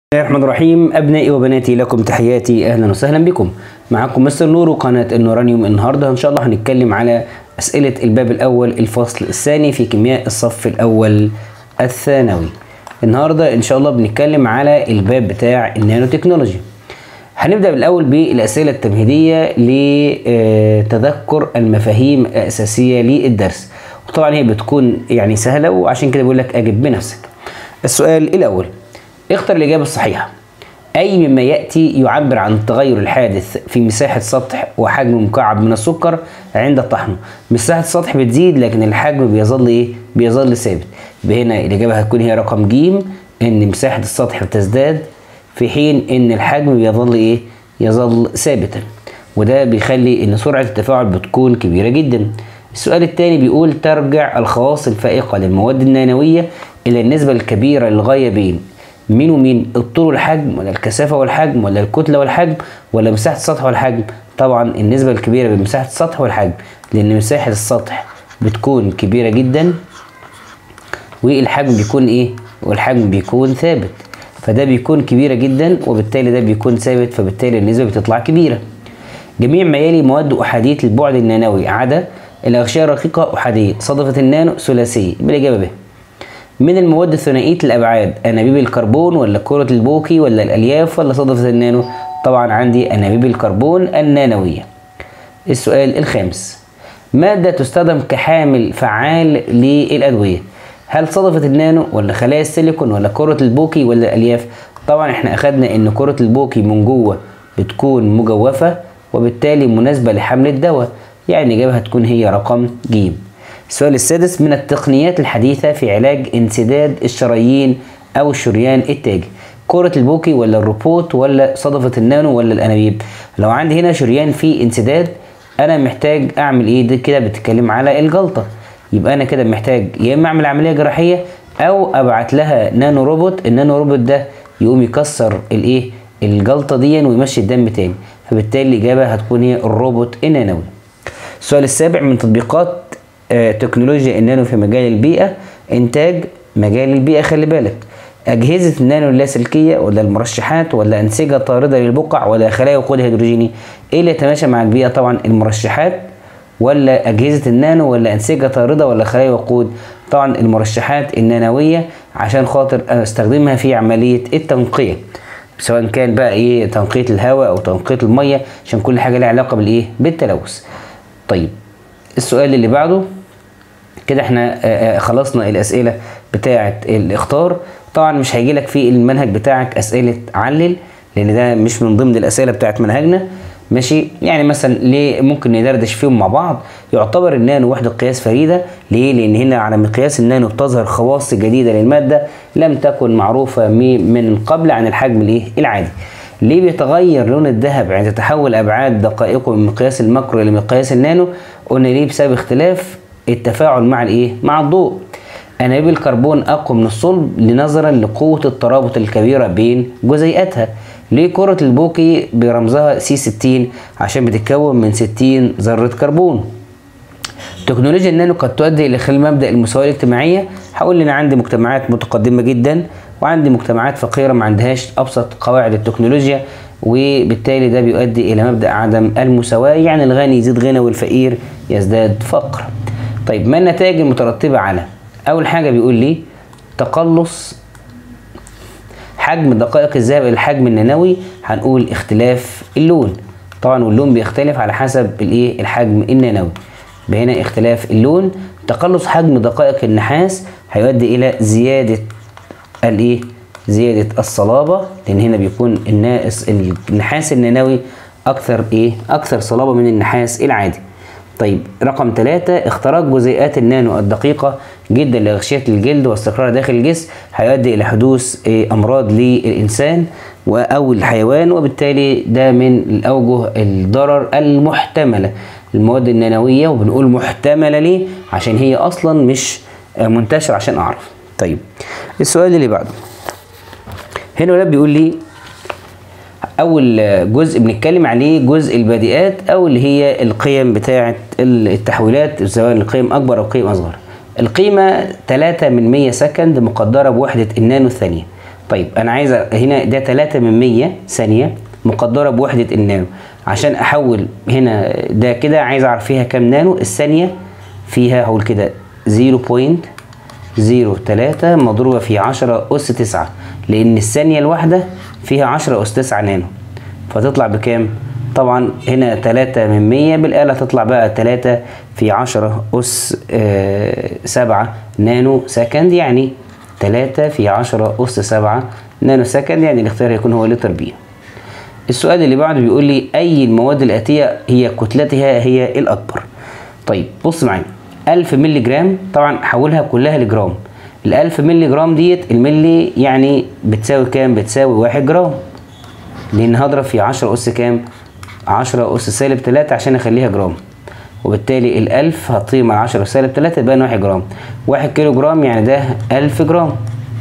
الله الرحمن الرحيم أبنائي وبناتي لكم تحياتي أهلا وسهلا بكم معكم مستر نور وقناة النورانيوم النهاردة إن شاء الله هنتكلم على أسئلة الباب الأول الفصل الثاني في كيمياء الصف الأول الثانوي النهاردة إن شاء الله بنتكلم على الباب بتاع النانو تكنولوجي هنبدأ بالأول بالأسئلة التمهيدية لتذكر المفاهيم الأساسية للدرس وطبعا هي بتكون يعني سهلة وعشان كده بقول لك أجب بنفسك السؤال الأول اختر الإجابة الصحيحة أي مما يأتي يعبر عن التغير الحادث في مساحة سطح وحجم مكعب من السكر عند الطحن مساحة السطح بتزيد لكن الحجم بيظل إيه؟ بيظل ثابت هنا الإجابة هتكون هي رقم ج إن مساحة السطح بتزداد في حين إن الحجم بيظل إيه؟ يظل ثابتا وده بيخلي إن سرعة التفاعل بتكون كبيرة جدا السؤال الثاني بيقول ترجع الخواص الفائقة للمواد النانوية إلى النسبة الكبيرة للغاية بين مين ومين الطول والحجم ولا الكثافه والحجم ولا الكتله والحجم ولا مساحه السطح والحجم طبعا النسبه الكبيره بين مساحه السطح والحجم لان مساحه السطح بتكون كبيره جدا والحجم بيكون ايه والحجم بيكون ثابت فده بيكون كبيره جدا وبالتالي ده بيكون ثابت فبالتالي النسبه بتطلع كبيره جميع ما يلي مواد احاديه البعد النانوي عدا الاغشيه الرقيقه احاديه صدفه النانو ثلاثيه بالاجابه ب من المواد الثنائية الأبعاد أنابيب الكربون ولا كرة البوكي ولا الألياف ولا صدفة النانو طبعا عندي أنابيب الكربون النانوية السؤال الخامس مادة تستخدم كحامل فعال للأدوية هل صدفة النانو ولا خلايا السيليكون ولا كرة البوكي ولا الألياف طبعا احنا أخدنا إن كرة البوكي من جوه بتكون مجوفة وبالتالي مناسبة لحمل الدواء يعني الإجابة هتكون هي رقم ج السؤال السادس من التقنيات الحديثة في علاج انسداد الشرايين أو الشريان التاجي كرة البوكي ولا الروبوت ولا صدفة النانو ولا الأنابيب لو عندي هنا شريان فيه انسداد أنا محتاج أعمل إيه ده كده بتتكلم على الجلطة يبقى أنا كده محتاج يا إما أعمل عملية جراحية أو أبعت لها نانو روبوت النانو روبوت ده يقوم يكسر الإيه الجلطة دي ويمشي الدم تاني فبالتالي الإجابة هتكون هي الروبوت النانوي السؤال السابع من تطبيقات تكنولوجيا النانو في مجال البيئة إنتاج مجال البيئة خلي بالك أجهزة النانو اللاسلكية ولا المرشحات ولا أنسجة طاردة للبقع ولا خلايا وقود هيدروجيني إيه اللي يتماشى مع البيئة طبعا المرشحات ولا أجهزة النانو ولا أنسجة طاردة ولا خلايا وقود طبعا المرشحات النانوية عشان خاطر أستخدمها في عملية التنقية سواء كان بقى ايه تنقية الهواء او تنقية المية عشان كل حاجة لها علاقة بالايه بالتلوث طيب السؤال اللي بعده كده احنا خلصنا الاسئله بتاعه الاختار طبعا مش هيجي لك في المنهج بتاعك اسئله علل لان ده مش من ضمن الاسئله بتاعه منهجنا ماشي يعني مثلا ليه ممكن ندردش فيهم مع بعض يعتبر النانو وحده قياس فريده ليه لان هنا على مقياس النانو بتظهر خواص جديده للماده لم تكن معروفه من قبل عن الحجم الايه العادي ليه بيتغير لون الذهب عند تحول ابعاد دقائقه من مقياس الماكرو لمقياس النانو قلنا ليه بسبب اختلاف التفاعل مع الايه مع الضوء انابيب الكربون اقوى من الصلب نظرا لقوه الترابط الكبيره بين جزيئاتها ليه كرة البوكي برمزها سي 60 عشان بتتكون من 60 ذرة كربون تكنولوجيا النانو قد تؤدي الى خلال مبدا المساواه الاجتماعيه هقول ان عندي مجتمعات متقدمه جدا وعندي مجتمعات فقيره ما عندهاش ابسط قواعد التكنولوجيا وبالتالي ده بيؤدي الى مبدا عدم المساواه يعني الغني يزيد غنى والفقير يزداد فقر طيب ما النتائج المترتبه على اول حاجه بيقول لي تقلص حجم دقائق الذهب الى الحجم النانوي هنقول اختلاف اللون طبعا واللون بيختلف على حسب الايه الحجم النانوي هنا اختلاف اللون تقلص حجم دقائق النحاس هيؤدي الى زياده الايه زياده الصلابه لان هنا بيكون الناقص النحاس النانوي اكثر ايه اكثر صلابه من النحاس العادي طيب رقم ثلاثة اختراق جزيئات النانو الدقيقة جدا لأغشية الجلد واستقرارها داخل الجسم هيؤدي إلى حدوث إيه أمراض للإنسان أو الحيوان وبالتالي ده من الأوجه الضرر المحتملة المواد النانوية وبنقول محتملة ليه؟ عشان هي أصلا مش منتشرة عشان أعرف طيب السؤال اللي بعده هنا ولاد بيقول لي اول جزء بنتكلم عليه جزء البادئات او اللي هي القيم بتاعه التحويلات سواء القيم اكبر او قيم اصغر القيمه 3 من 100 سكند مقدره بوحده النانو الثانيه طيب انا عايز أ- هنا ده 3 من 100 ثانيه مقدره بوحده النانو عشان احول هنا ده كده عايز اعرف فيها كام نانو الثانيه فيها هقول كده 0.03 مضروبه في 10 اس 9 لان الثانيه الواحده فيها 10 اس 9 نانو فتطلع بكام طبعا هنا 3 من 100 بالآلة تطلع بقى 3 في 10 أس آه 7 نانو سكند يعني 3 في 10 أس 7 نانو سكند يعني الاختيار هيكون هو لتر بي السؤال اللي بعده بيقول لي أي المواد الآتية هي كتلتها هي الأكبر طيب بص معايا 1000 مللي جرام طبعا حولها كلها لجرام ال 1000 مللي جرام ديت الملي يعني بتساوي كام بتساوي 1 جرام لان هضرب في 10 اس كام 10 اس سالب 3 عشان اخليها جرام وبالتالي الألف هتطير مع 10 سالب 3 يبقى 1 جرام 1 كيلو جرام يعني ده 1000 جرام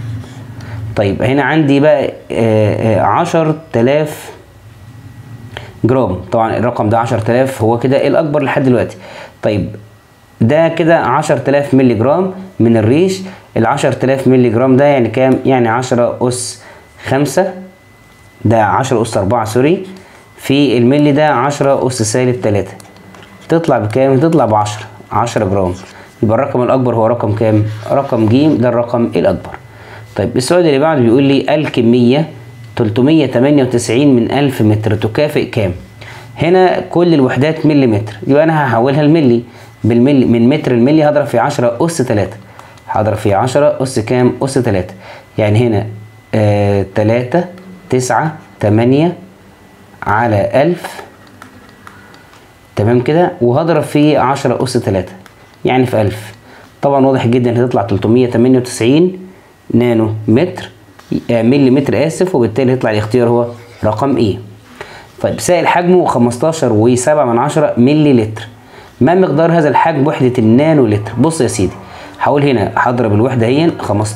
طيب هنا عندي بقى آه، آه، 10000 جرام طبعا الرقم ده 10000 هو كده الأكبر لحد دلوقتي طيب ده كده 10000 مللي جرام من الريش ال 10000 مللي جرام ده يعني كام؟ يعني 10 أس 5 ده 10 أس 4 سوري في الملي ده 10 أس سالب 3 تطلع بكام؟ تطلع ب 10 10 جرام يبقى الرقم الأكبر هو رقم كام؟ رقم ج ده الرقم الأكبر طيب السؤال اللي بعده بيقول لي الكمية 398 من 1000 متر تكافئ كام؟ هنا كل الوحدات ملي متر يبقى أنا هحولها لملي بالملي من متر الملي هضرب في 10 أس 3 هضرب في 10 أس كام؟ أس 3 يعني هنا آه 3 9 8 على 1000 تمام كده وهضرب في 10 أس 3 يعني في 1000 طبعا واضح جدا هتطلع 398 نانو متر آه، ملي متر آسف وبالتالي يطلع الاختيار هو رقم إيه طيب سائل حجمه 15 و7 من 10 ملي لتر ما مقدار هذا الحجم وحدة النانو لتر بص يا سيدي هقول هنا هضرب الوحدة هي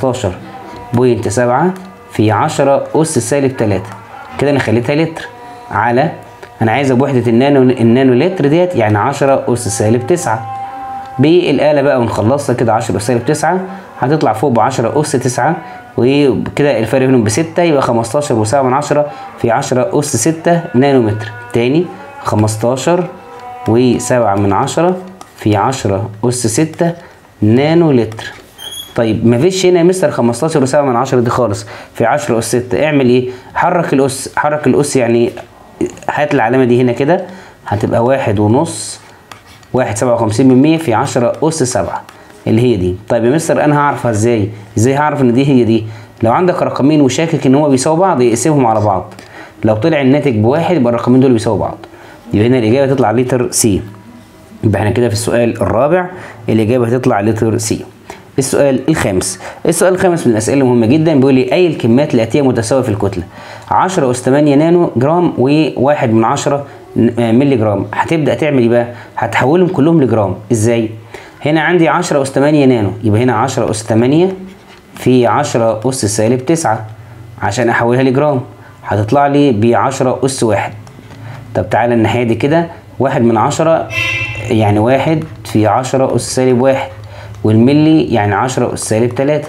15.7 في 10 أس سالب 3 كده أنا خليتها لتر على أنا عايز بوحدة النانو النانو لتر ديت يعني 10 أس سالب 9 بالآلة بقى ونخلصها كده 10 أس سالب 9 هتطلع فوق ب 10 أس 9 وكده الفرق بينهم بستة يبقى 15 وسبعة من عشرة في 10 أس 6 نانو متر تاني 15 وسبعة من عشرة في 10 أس 6 نانو لتر طيب مفيش هنا يا مستر 15 وسبعة من عشرة دي خالص في 10 أس 6 اعمل ايه؟ حرك الأس حرك الأس يعني هات العلامة دي هنا كده هتبقى واحد ونص واحد سبعة وخمسين من مية في عشرة أس سبعة اللي هي دي طيب يا مستر أنا هعرفها إزاي؟ إزاي هعرف إن دي هي دي؟ لو عندك رقمين وشاكك إن هما بيساووا بعض يقسمهم على بعض لو طلع الناتج بواحد يبقى الرقمين دول بيساووا بعض يبقى هنا الإجابة تطلع لتر سي يبقى احنا كده في السؤال الرابع الإجابة هتطلع لتر سي السؤال الخامس السؤال الخامس من الأسئلة المهمة جدا بيقول لي أي الكميات الآتية متساوية في الكتلة 10 أس 8 نانو جرام و1 من 10 مللي جرام هتبدأ تعمل ايه بقى؟ هتحولهم كلهم لجرام ازاي؟ هنا عندي 10 أس 8 نانو يبقى هنا 10 أس 8 في 10 أس سالب 9 عشان أحولها لجرام هتطلع لي ب 10 أس 1 طب تعالى الناحية دي كده واحد من عشرة يعني واحد في عشرة أس سالب واحد والملي يعني عشرة أس سالب تلاتة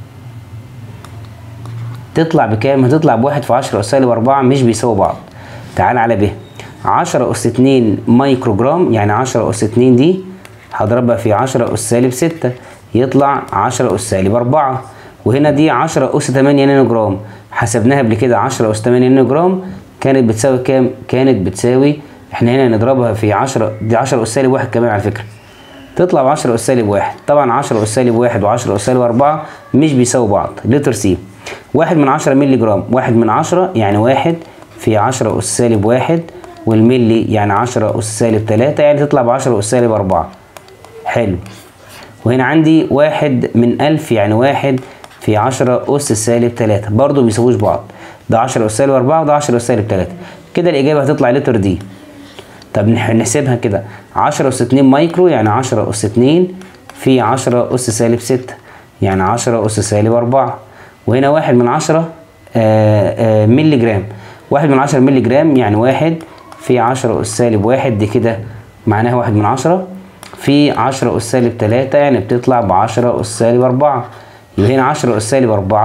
تطلع بكام؟ هتطلع بواحد في عشرة أس سالب أربعة مش بيساووا بعض تعال على ب عشرة أس اتنين مايكرو جرام يعني عشرة أس اتنين دي هضربها في عشرة أس سالب ستة يطلع عشرة أس سالب أربعة وهنا دي عشرة أس تمانية نانو جرام حسبناها قبل كده عشرة أس تمانية نانو جرام كانت بتساوي كام؟ كانت بتساوي احنا هنا نضربها في 10 دي 10 أس سالب واحد كمان على فكرة تطلع ب 10 أس سالب واحد طبعا 10 أس سالب واحد و10 أس سالب أربعة مش بيساووا بعض لتر سي واحد من 10 مللي جرام واحد من 10 يعني واحد في 10 أس سالب واحد والملي يعني 10 أس سالب تلاتة يعني تطلع ب 10 أس سالب أربعة حلو وهنا عندي واحد من ألف يعني واحد في عشرة أس سالب تلاتة برضه بيساووش بعض ده عشرة أس سالب أربعة وده عشرة أس سالب تلاتة كده الإجابة هتطلع لتر دي طب نح- نحسبها كده عشرة أس اتنين مايكرو يعني عشرة أس اتنين في عشرة أس سالب ستة يعني عشرة أس سالب أربعة وهنا واحد من عشرة آه، آه، ملي جرام واحد من عشرة ملي جرام يعني واحد في عشرة أس سالب واحد دي كده معناها واحد من عشرة في عشرة أس سالب تلاتة يعني بتطلع بعشرة أس سالب أربعة يبقى هنا عشرة أس سالب أربعة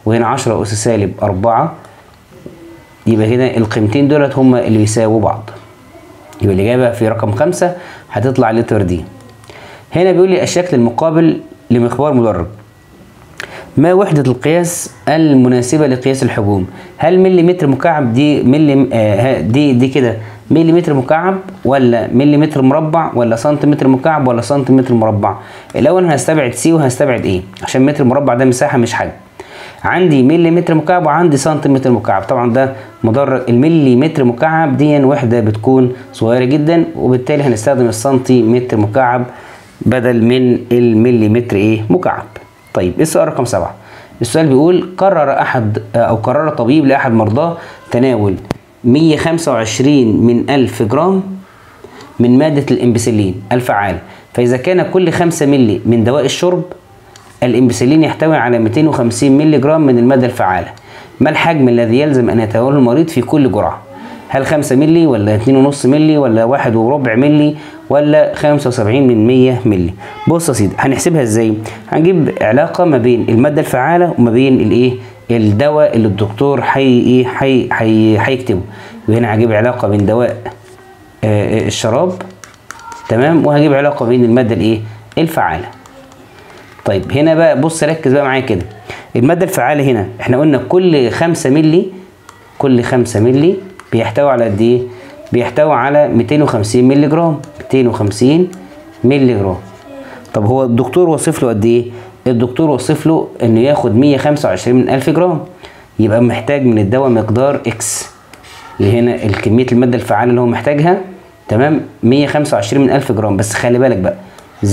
وهنا 10 أس سالب 4 يبقى هنا القيمتين دولت هما اللي بيساووا بعض يبقى الإجابة في رقم خمسة هتطلع لتر دي هنا بيقول لي الشكل المقابل لمخبار مدرج ما وحدة القياس المناسبة لقياس الحجوم هل مليمتر مكعب دي ملي آه دي دي كده مليمتر مكعب ولا مليمتر مربع ولا سنتيمتر مكعب ولا سنتيمتر مربع الاول انا هستبعد سي وهستبعد ايه عشان متر مربع ده مساحة مش حجم عندي مليمتر مكعب وعندي سنتيمتر مكعب طبعا ده مدرج المليمتر مكعب دي وحدة بتكون صغيرة جدا وبالتالي هنستخدم السنتيمتر مكعب بدل من المليمتر ايه مكعب طيب ايه السؤال رقم سبعة السؤال بيقول قرر احد او قرر طبيب لاحد مرضاه تناول 125 من 1000 جرام من مادة الامبسلين الفعال فإذا كان كل 5 ملي من دواء الشرب الامبسلين يحتوي على 250 ملي جرام من المادة الفعالة ما الحجم الذي يلزم أن يتناوله المريض في كل جرعة هل 5 ملي ولا 2.5 ملي ولا واحد وربع ملي ولا 75 من 100 ملي بص يا سيدي هنحسبها ازاي هنجيب علاقة ما بين المادة الفعالة وما بين الايه الدواء اللي الدكتور حي ايه حي حي هيكتبه يبقى هنا هجيب علاقة بين دواء آه الشراب تمام وهجيب علاقة بين المادة الايه الفعالة طيب هنا بقى بص ركز بقى معايا كده المادة الفعالة هنا احنا قلنا كل 5 ملي كل 5 ملي بيحتوي على قد ايه بيحتوي على 250 ملي جرام 250 ملي جرام طب هو الدكتور وصف له قد ايه الدكتور وصف له انه ياخد 125 من 1000 جرام يبقى محتاج من الدواء مقدار اكس اللي هنا الكميه الماده الفعاله اللي هو محتاجها تمام 125 من 1000 جرام بس خلي بالك بقى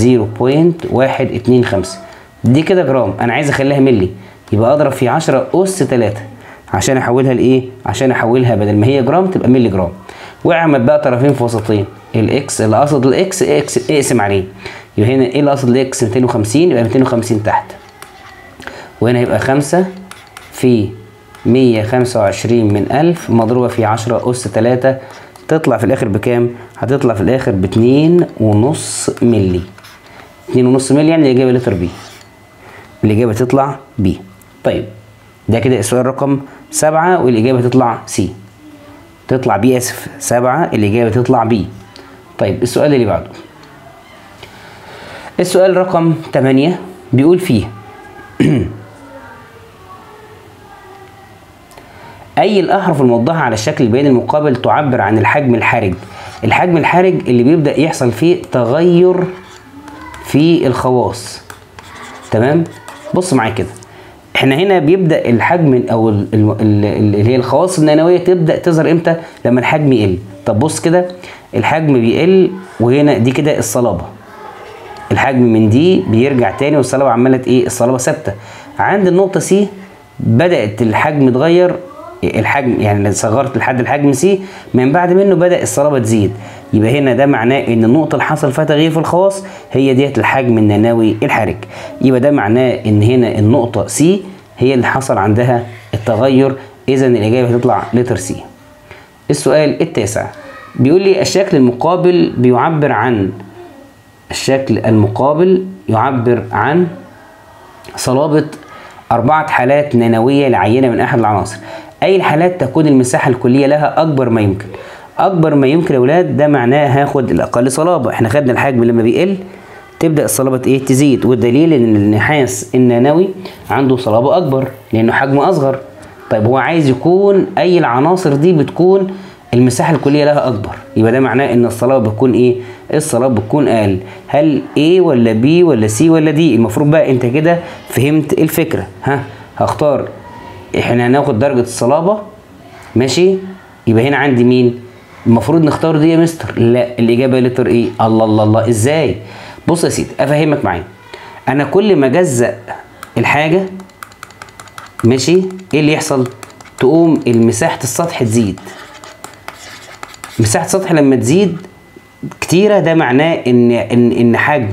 0.125 دي كده جرام انا عايز اخليها ملي يبقى اضرب في 10 اس 3 عشان احولها لايه عشان احولها بدل ما هي جرام تبقى ملي جرام واعمل بقى طرفين في وسطين الاكس اللي قصد الاكس اكس اقسم عليه يبقى هنا ايه اللي قصد الاكس 250 يبقى 250 تحت وهنا يبقى 5 في 125 من 1000 مضروبة في 10 أس 3 تطلع في الآخر بكام؟ هتطلع في الآخر ب 2.5 ملي 2.5 ملي يعني الإجابة لتر بي الإجابة تطلع بي طيب ده كده السؤال رقم سبعة والإجابة تطلع سي تطلع بي اسف سبعة الإجابة تطلع بي طيب السؤال اللي بعده السؤال رقم 8 بيقول فيه أي الأحرف الموضحة على الشكل البياني المقابل تعبر عن الحجم الحرج الحجم الحرج اللي بيبدأ يحصل فيه تغير في الخواص تمام بص معايا كده احنا هنا بيبدا الحجم او ال- ال- ال- اللي هي الخواص النانويه تبدا تظهر امتى لما الحجم يقل طب بص كده الحجم بيقل وهنا دي كده الصلابه الحجم من دي بيرجع تاني والصلابه عماله ايه الصلابه ثابته عند النقطه سي بدات الحجم يتغير الحجم يعني صغرت لحد الحجم سي من بعد منه بدا الصلابه تزيد يبقى هنا ده معناه ان النقطه اللي حصل فيها تغيير في الخواص هي ديت الحجم النانوي الحرج يبقى ده معناه ان هنا النقطه سي هي اللي حصل عندها التغير اذا الاجابه هتطلع لتر سي السؤال التاسع بيقول لي الشكل المقابل بيعبر عن الشكل المقابل يعبر عن صلابة أربعة حالات نانوية لعينة من أحد العناصر أي الحالات تكون المساحة الكلية لها أكبر ما يمكن أكبر ما يمكن يا ولاد ده معناه هاخد الأقل صلابة إحنا خدنا الحجم لما بيقل تبدأ الصلابة إيه تزيد والدليل إن النحاس النانوي عنده صلابة أكبر لأنه حجمه أصغر طيب هو عايز يكون أي العناصر دي بتكون المساحة الكلية لها أكبر يبقى ده معناه إن الصلابة بتكون إيه؟ الصلابة بتكون أقل هل A ولا B ولا C ولا D المفروض بقى أنت كده فهمت الفكرة ها هختار إحنا هناخد درجة الصلابة ماشي يبقى هنا عندي مين؟ المفروض نختار دي يا مستر لا الإجابة لتر إيه؟ الله الله الله إزاي؟ بص يا سيدي أفهمك معايا أنا كل ما أجزأ الحاجة ماشي إيه اللي يحصل؟ تقوم مساحة السطح تزيد مساحة السطح لما تزيد كتيرة ده معناه ان ان ان حجم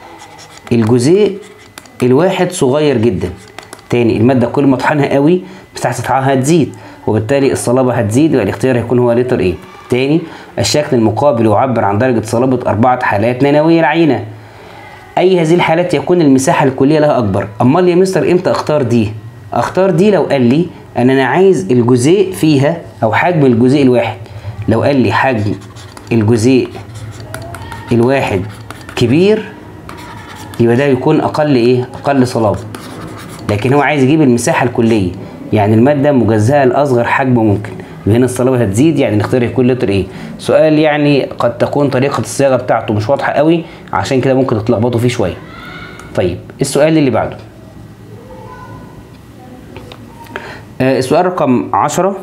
الجزيء الواحد صغير جدا تاني المادة كل ما طحنها قوي مساحة سطحها هتزيد وبالتالي الصلابة هتزيد يبقى الاختيار هيكون هو لتر ايه تاني الشكل المقابل يعبر عن درجة صلابة أربعة حالات نانوية العينة أي هذه الحالات يكون المساحة الكلية لها أكبر أمال يا مستر إمتى أختار دي اختار دي لو قال لي ان انا عايز الجزيء فيها او حجم الجزيء الواحد لو قال لي حجم الجزيء الواحد كبير يبقى ده يكون اقل ايه اقل صلابه لكن هو عايز يجيب المساحه الكليه يعني الماده مجزاه لاصغر حجم ممكن يبقى هنا الصلابه هتزيد يعني نختار يكون لتر ايه سؤال يعني قد تكون طريقه الصياغه بتاعته مش واضحه قوي عشان كده ممكن تتلخبطوا فيه شويه طيب السؤال اللي بعده آه السؤال رقم عشرة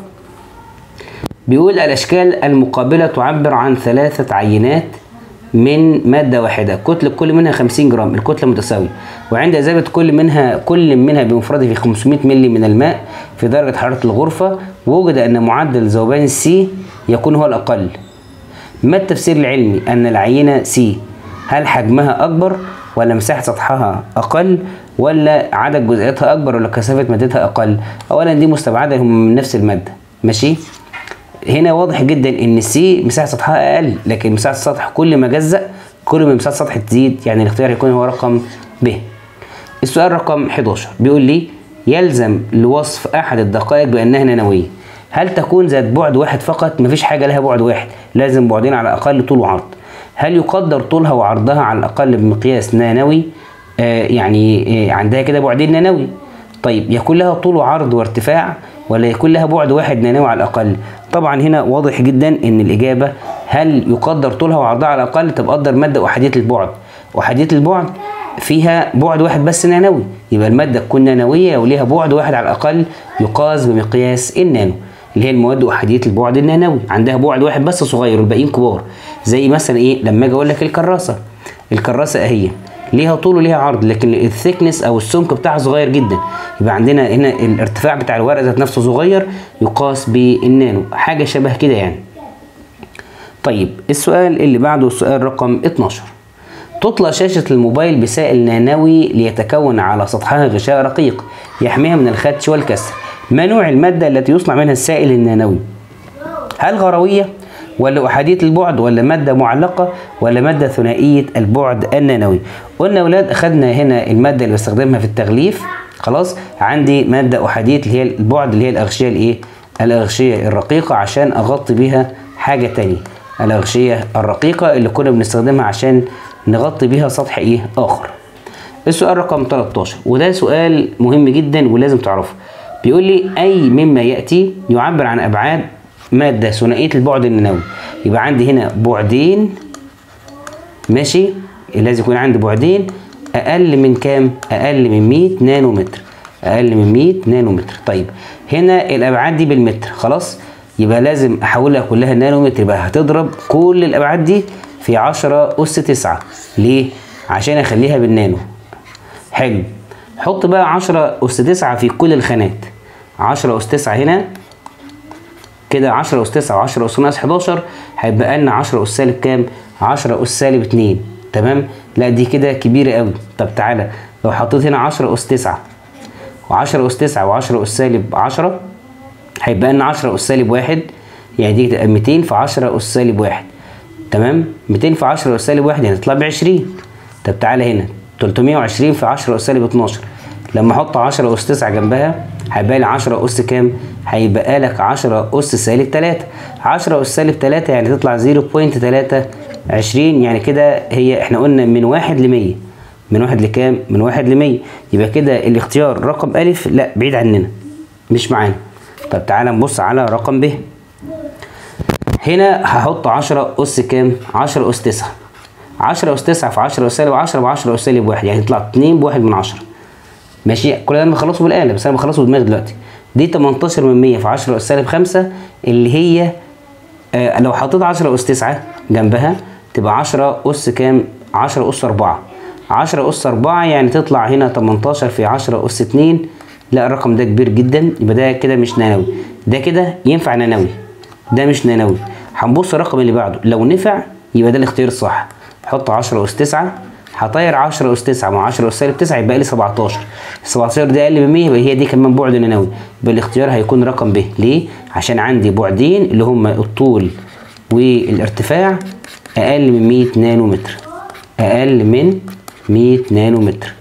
بيقول الأشكال المقابلة تعبر عن ثلاثة عينات من مادة واحدة كتلة كل منها 50 جرام الكتلة متساوية وعند إذابة كل منها كل منها بمفرده في 500 ملي من الماء في درجة حرارة الغرفة وجد أن معدل ذوبان السي يكون هو الأقل ما التفسير العلمي أن العينة سي هل حجمها أكبر ولا مساحة سطحها أقل ولا عدد جزيئاتها أكبر ولا كثافة مادتها أقل أولا دي مستبعدة هم من نفس المادة ماشي هنا واضح جدا ان السي مساحه سطحها اقل لكن مساحه السطح كل ما جزأ كل ما مساحه السطح تزيد يعني الاختيار يكون هو رقم ب السؤال رقم 11 بيقول لي يلزم لوصف احد الدقائق بانها نانويه هل تكون ذات بعد واحد فقط مفيش حاجه لها بعد واحد لازم بعدين على الاقل طول وعرض هل يقدر طولها وعرضها على الاقل بمقياس نانوي آه يعني آه عندها كده بعدين نانوي طيب يكون لها طول وعرض وارتفاع ولا يكون لها بعد واحد نانوي على الاقل طبعا هنا واضح جدا ان الاجابه هل يقدر طولها وعرضها على الاقل طب قدر ماده احاديه البعد احاديه البعد فيها بعد واحد بس نانوي يبقى الماده تكون نانويه وليها بعد واحد على الاقل يقاس بمقياس النانو اللي هي المواد احاديه البعد النانوي عندها بعد واحد بس صغير والباقيين كبار زي مثلا ايه لما اجي اقول لك الكراسه الكراسه اهي ليها طول وليها عرض لكن الثيكنس او السمك بتاعها صغير جدا يبقى عندنا هنا الارتفاع بتاع الورق ذات نفسه صغير يقاس بالنانو حاجه شبه كده يعني طيب السؤال اللي بعده السؤال رقم 12 تطلى شاشة الموبايل بسائل نانوي ليتكون على سطحها غشاء رقيق يحميها من الخدش والكسر ما نوع المادة التي يصنع منها السائل النانوي هل غروية ولا أحادية البعد ولا مادة معلقة ولا مادة ثنائية البعد النانوي قلنا يا أولاد أخدنا هنا المادة اللي بستخدمها في التغليف خلاص عندي مادة أحادية اللي هي البعد اللي هي الأغشية الإيه الأغشية الرقيقة عشان أغطي بيها حاجة تانية الأغشية الرقيقة اللي كنا بنستخدمها عشان نغطي بيها سطح إيه آخر السؤال رقم 13 وده سؤال مهم جدا ولازم تعرفه بيقول لي أي مما يأتي يعبر عن أبعاد مادة ثنائية البعد النانوي يبقى عندي هنا بعدين ماشي لازم يكون عندي بعدين أقل من كام؟ أقل من 100 نانومتر أقل من 100 نانومتر طيب هنا الأبعاد دي بالمتر خلاص يبقى لازم أحولها كلها نانومتر يبقى هتضرب كل الأبعاد دي في 10 أس 9 ليه؟ عشان أخليها بالنانو حلو حط بقى 10 أس 9 في كل الخانات 10 أس 9 هنا كده 10 أس 9 و10 أس ناقص 11 هيبقى لنا 10 أس سالب كام؟ 10 أس سالب 2 تمام؟ لا دي كده كبيرة قوي طب تعالى لو حطيت هنا 10 أس 9 و10 أس 9 و10 أس سالب 10 هيبقى لنا 10 أس سالب 1 يعني دي تبقى 200 في 10 أس سالب 1 تمام؟ 200 في 10 أس سالب 1 يعني تطلع ب 20 طب تعالى هنا 320 في 10 أس سالب 12 لما احط 10 أس 9 جنبها هيبقى لي 10 أس كام؟ هيبقى لك 10 أس سالب 3 10 أس سالب 3 يعني تطلع 0.3 20 يعني كده هي احنا قلنا من 1 ل 100 من 1 لكام؟ من 1 ل 100 يبقى كده الاختيار رقم ألف لا بعيد عننا مش معانا طب تعالى نبص على رقم ب هنا هحط 10 أس كام؟ 10 أس 9 10 أس 9 في 10 أس سالب 10 ب 10 أس سالب 1 يعني يطلع 2 بواحد من 10 ماشي كل ده انا بخلصه بالآلة بس انا بخلصه بدماغي دلوقتي دي 18 من 100 في 10 أس سالب 5 اللي هي آه لو حطيت 10 أس 9 جنبها تبقى 10 أس كام؟ 10 أس 4 10 أس 4 يعني تطلع هنا 18 في 10 أس 2 لا الرقم ده كبير جدا يبقى ده كده مش نانوي ده كده ينفع نانوي ده مش نانوي هنبص الرقم اللي بعده لو نفع يبقى ده الاختيار الصح حط 10 أس 9 هطير 10 أس 9 مع 10 أس سالب 9 يبقى لي 17 ال 17 دي أقل من 100 يبقى هي دي كمان بعد نانوي يبقى الاختيار هيكون رقم ب ليه؟ عشان عندي بعدين اللي هما الطول والارتفاع أقل من 100 نانومتر أقل من 100 نانومتر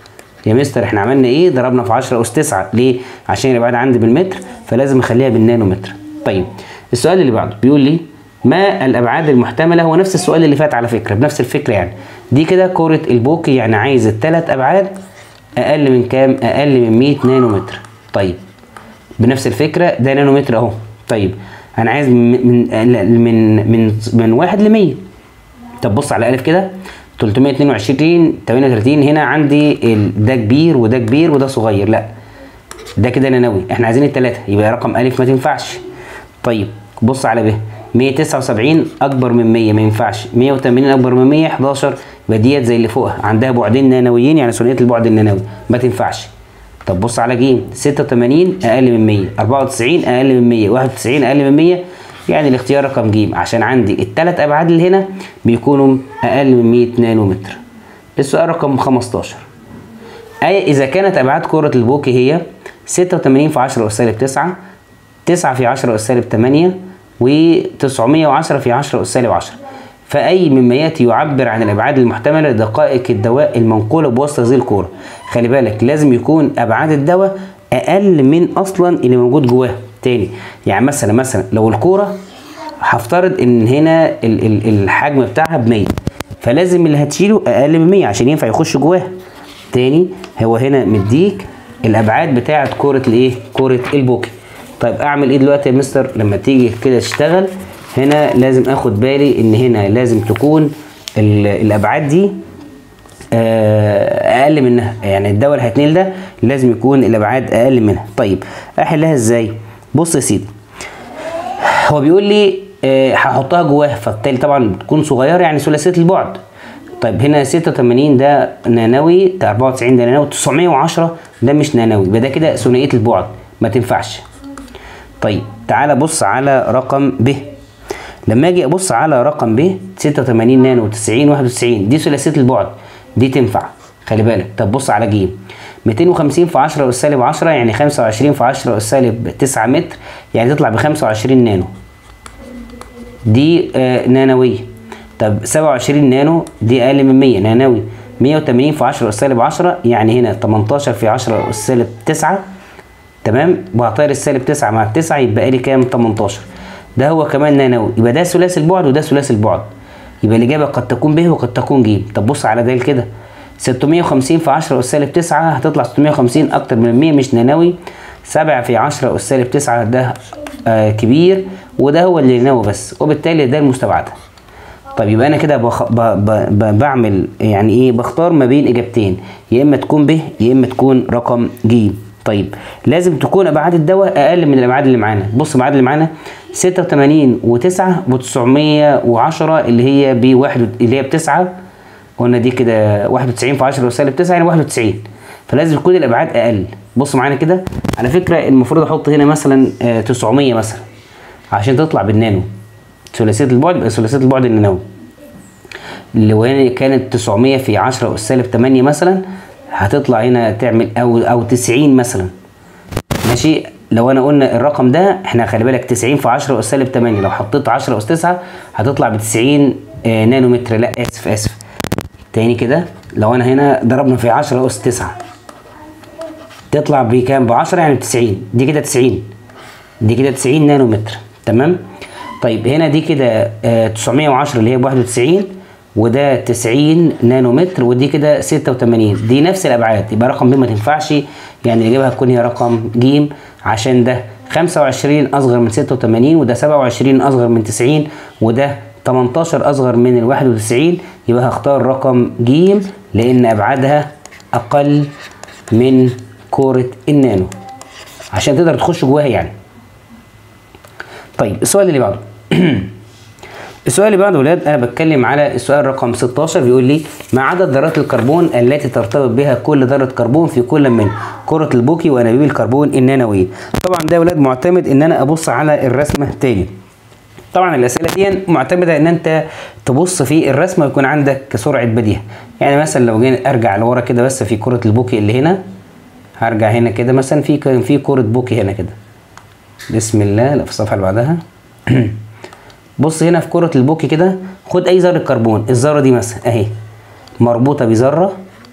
يا مستر احنا عملنا ايه ضربنا في 10 اس 9 ليه عشان الابعاد عندي بالمتر فلازم اخليها بالنانومتر طيب السؤال اللي بعده بيقول لي ما الابعاد المحتمله هو نفس السؤال اللي فات على فكره بنفس الفكره يعني دي كده كره البوكي يعني عايز الثلاث ابعاد اقل من كام اقل من 100 نانومتر طيب بنفس الفكره ده نانومتر اهو طيب انا عايز من من من من, من 1 ل 100 طب بص على الف كده 322 38 هنا عندي ال- ده كبير وده كبير وده صغير لا ده كده نانوي احنا عايزين الثلاثه يبقى رقم الف ما تنفعش طيب بص على ب 179 اكبر من 100 ما ينفعش 180 اكبر من 100 11 يبقى ديت زي اللي فوقها عندها بعدين نانويين يعني ثنائيه البعد النانوي ما تنفعش طب بص على ج 86 اقل من 100 94 اقل من 100 91 اقل من 100 يعني الاختيار رقم ج عشان عندي الثلاث ابعاد اللي هنا بيكونوا اقل من 100 نانومتر السؤال رقم 15 أي إذا كانت أبعاد كرة البوكي هي 86 في 10 أس سالب 9 9 في 10 أس سالب 8 و 910 في 10 أس سالب 10 فأي مما يأتي يعبر عن الأبعاد المحتملة لدقائق الدواء المنقولة بوسط هذه الكورة خلي بالك لازم يكون أبعاد الدواء أقل من أصلا اللي موجود جواه تاني يعني مثلا مثلا لو الكورة هفترض ان هنا ال- ال- الحجم بتاعها ب 100 فلازم اللي هتشيله اقل من 100 عشان ينفع يخش جواها تاني هو هنا مديك الابعاد بتاعه كوره الايه كوره البوكي طيب اعمل ايه دلوقتي يا مستر لما تيجي كده تشتغل هنا لازم اخد بالي ان هنا لازم تكون ال- الابعاد دي آه، اقل منها يعني الدواء اللي هتنيل ده لازم يكون الابعاد اقل منها طيب احلها ازاي بص يا سيدي هو بيقول لي آه، هحطها جواها فبالتالي طبعا بتكون صغيره يعني ثلاثيه البعد طيب هنا 86 ده نانوي ده 94 ده نانوي 910 ده مش نانوي يبقى ده كده ثنائيه البعد ما تنفعش طيب تعالى بص على رقم ب لما اجي ابص على رقم ب 86 نانو 90 91 دي ثلاثيه البعد دي تنفع خلي بالك طب بص على ج 250 في 10 اس سالب 10 يعني 25 في 10 اس سالب 9 متر يعني تطلع ب 25 نانو دي آه نانويه طب 27 نانو دي اقل من 100 نانوي 180 في 10 اس سالب 10 يعني هنا 18 في 10 اس سالب 9 تمام وهطير السالب 9 مع التسعة يبقى لي كام 18 ده هو كمان نانوي يبقى ده ثلاثي البعد وده ثلاثي البعد يبقى الاجابه قد تكون ب وقد تكون ج طب بص على ده كده 650 في 10 اس سالب 9 هتطلع 650 اكتر من 100 مش نانوي 7 في 10 اس سالب 9 ده آه كبير وده هو اللي نانوي بس وبالتالي ده المستبعده طب يبقى انا كده بخ... ب... ب... ب... بعمل يعني ايه بختار ما بين اجابتين يا اما تكون ب يا اما تكون رقم ج طيب لازم تكون ابعاد الدواء اقل من الابعاد اللي معانا بص الابعاد اللي معانا 86 و9 و910 اللي هي ب واحد اللي هي بتسعة قلنا دي كده 91 في 10 سالب 9 يعني 91 فلازم تكون الابعاد اقل بص معانا كده على فكره المفروض احط هنا مثلا آه، 900 مثلا عشان تطلع بالنانو ثلاثيه البعد يبقى ثلاثيه البعد النانوي لو هنا كانت 900 في 10 اس سالب 8 مثلا هتطلع هنا تعمل او او 90 مثلا ماشي لو انا قلنا الرقم ده احنا خلي بالك 90 في 10 اس سالب 8 لو حطيت 10 اس 9 هتطلع ب 90 آه، نانومتر لا اسف اسف تاني كده لو انا هنا ضربنا في 10 اس 9 تطلع بكام ب 10 يعني ب 90 دي كده 90 دي كده 90 نانومتر تمام طيب هنا دي كده آه 910 اللي هي ب 91 وده 90 نانومتر ودي كده 86 دي نفس الابعاد يبقى رقم ب ما تنفعش يعني الاجابه هتكون هي رقم ج عشان ده 25 اصغر من 86 وده 27 اصغر من 90 وده 18 اصغر من ال 91 يبقى هختار رقم ج لان ابعادها اقل من كوره النانو عشان تقدر تخش جواها يعني طيب السؤال اللي بعده السؤال اللي بعده يا ولاد انا بتكلم على السؤال رقم 16 بيقول لي ما عدد ذرات الكربون التي ترتبط بها كل ذره كربون في كل من كره البوكي وانابيب الكربون النانويه طبعا ده يا ولاد معتمد ان انا ابص على الرسمه تاني طبعا الاسئله دي معتمده ان انت تبص في الرسمه ويكون عندك سرعه بديهه يعني مثلا لو جينا ارجع لورا كده بس في كره البوكي اللي هنا هرجع هنا كده مثلا في كان في كره بوكي هنا كده بسم الله لا في الصفحه اللي بعدها بص هنا في كرة البوكي كده خد أي ذرة كربون الذرة دي مثلا أهي مربوطة بذرة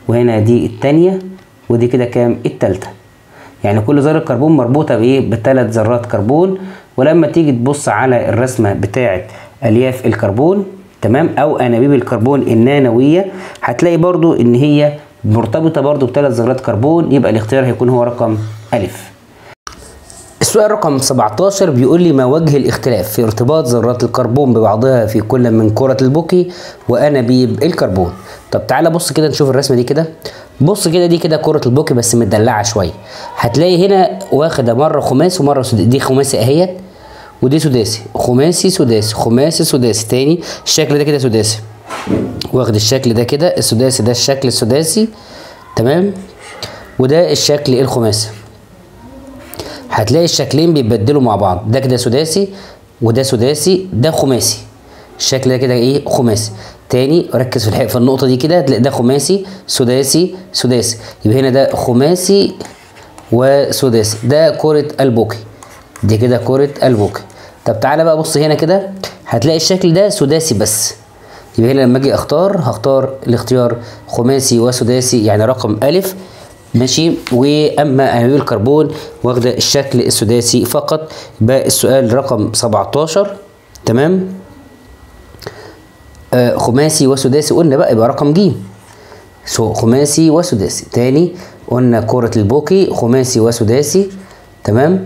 وهنا دي التانية ودي كده كام التالتة يعني كل ذرة كربون مربوطة بايه بثلاث ذرات كربون ولما تيجي تبص على الرسمة بتاعة الياف الكربون تمام او انابيب الكربون النانوية هتلاقي برضو ان هي مرتبطة برضو بثلاث ذرات كربون يبقى الاختيار هيكون هو رقم ألف السؤال رقم 17 بيقول لي ما وجه الاختلاف في ارتباط ذرات الكربون ببعضها في كل من كرة البوكي وأنابيب الكربون طب تعالى بص كده نشوف الرسمة دي كده بص كده دي كده كرة البوكي بس مدلعة شوية هتلاقي هنا واخدة مرة خماسي ومرة سداسي دي خماسي اهيت ودي سداسي خماسي سداسي خماسي سداسي تاني الشكل ده كده سداسي واخد الشكل ده كده السداسي ده الشكل السداسي تمام وده الشكل الخماسي هتلاقي الشكلين بيتبدلوا مع بعض ده كده سداسي وده سداسي ده خماسي الشكل ده كده ايه خماسي تاني ركز في الحق في النقطه دي كده هتلاقي ده خماسي سداسي سداسي يبقى هنا ده خماسي وسداسي ده كره البوكي دي كده كره البوكي طب تعالى بقى بص هنا كده هتلاقي الشكل ده سداسي بس يبقى هنا لما اجي اختار هختار الاختيار خماسي وسداسي يعني رقم الف ماشي واما انابيب الكربون واخده الشكل السداسي فقط يبقى السؤال رقم 17 تمام آه خماسي وسداسي قلنا بقى يبقى رقم ج سو خماسي وسداسي تاني قلنا كرة البوكي خماسي وسداسي تمام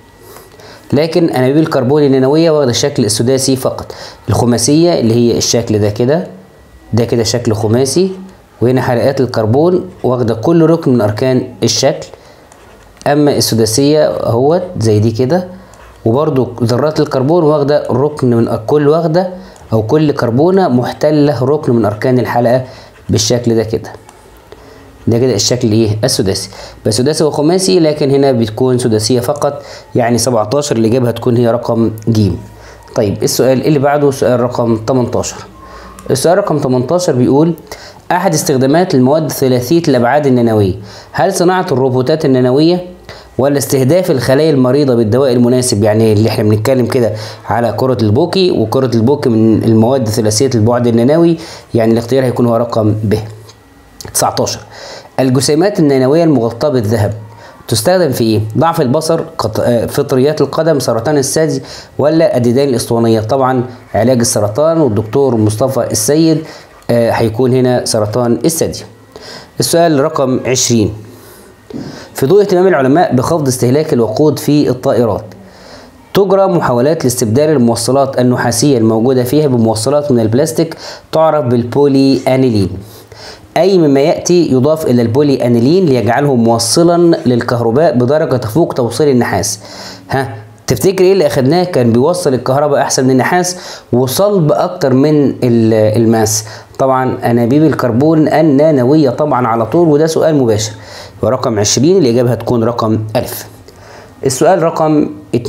لكن انابيب الكربون النانويه واخده الشكل السداسي فقط الخماسيه اللي هي الشكل ده كده ده كده شكل خماسي وهنا حلقات الكربون واخده كل ركن من اركان الشكل اما السداسيه اهوت زي دي كده وبرده ذرات الكربون واخده ركن من كل واخده او كل كربونه محتله ركن من اركان الحلقه بالشكل ده كده ده كده الشكل ايه السداسي بس سداسي وخماسي لكن هنا بتكون سداسيه فقط يعني 17 الاجابه هتكون هي رقم ج طيب السؤال اللي بعده سؤال رقم 18 السؤال رقم 18 بيقول احد استخدامات المواد ثلاثيه الابعاد النانويه هل صناعه الروبوتات النانويه ولا استهداف الخلايا المريضه بالدواء المناسب يعني اللي احنا بنتكلم كده على كره البوكي وكره البوكي من المواد ثلاثيه البعد النانوي يعني الاختيار هيكون هو رقم ب 19 الجسيمات النانويه المغطاه بالذهب تستخدم في ايه؟ ضعف البصر، فطريات القدم، سرطان الثدي ولا الديدان الاسطوانيه؟ طبعا علاج السرطان والدكتور مصطفى السيد آه هيكون هنا سرطان الثدي. السؤال رقم 20 في ضوء اهتمام العلماء بخفض استهلاك الوقود في الطائرات تجرى محاولات لاستبدال الموصلات النحاسية الموجودة فيها بموصلات من البلاستيك تعرف بالبولي أنيلين أي مما يأتي يضاف إلى البولي أنيلين ليجعله موصلا للكهرباء بدرجة تفوق توصيل النحاس ها تفتكر ايه اللي اخدناه كان بيوصل الكهرباء احسن من النحاس وصلب اكتر من الماس طبعا انابيب الكربون النانويه طبعا على طول وده سؤال مباشر ورقم 20 الاجابه هتكون رقم الف السؤال رقم